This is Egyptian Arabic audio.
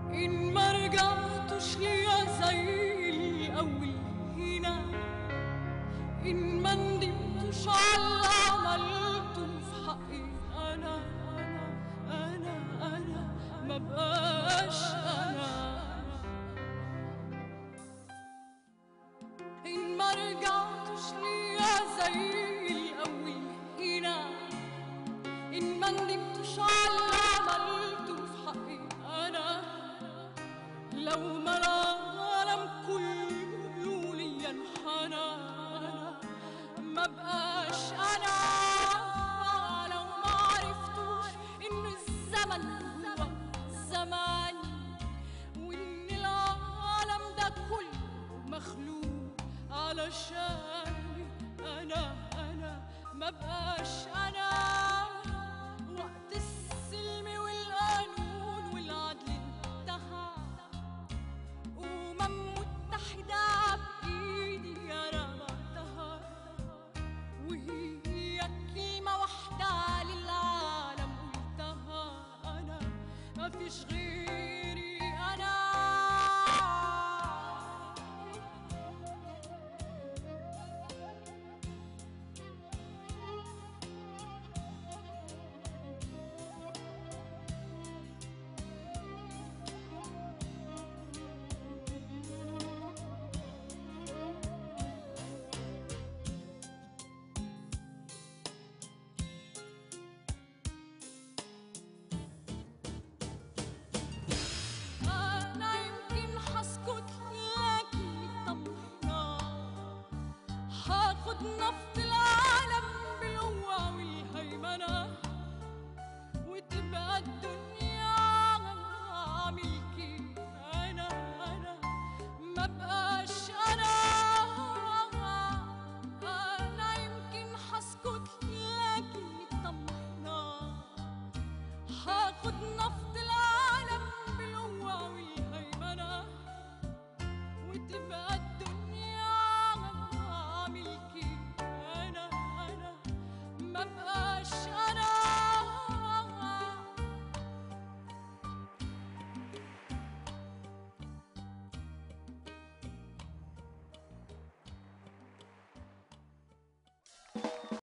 إن ما رجعتش ليا زي الأول هنا إن ما ندمتش على اللي عملته في حقي أنا أنا أنا أنا ما بقاش أنا إن ما رجعتش ليا زي الأول هنا إن ما ندمتش على اللي عملته في حقي أنا لو ما العالم كله ليا انحنى ما بقاش أنا لو ما عرفتوش إن الزمن هو زماني وإن العالم ده كله مخلوق علشاني أنا أنا ما بقاش أنا وقت السلم والقانون والعدل انتهى أمم متحدة بإيدي أنا بعتها وهي كلمة واحدة للعالم قلتها أنا ما فيش غيري أنا أنا يمكن هسكت لكن طمنا هاخد نفط العالم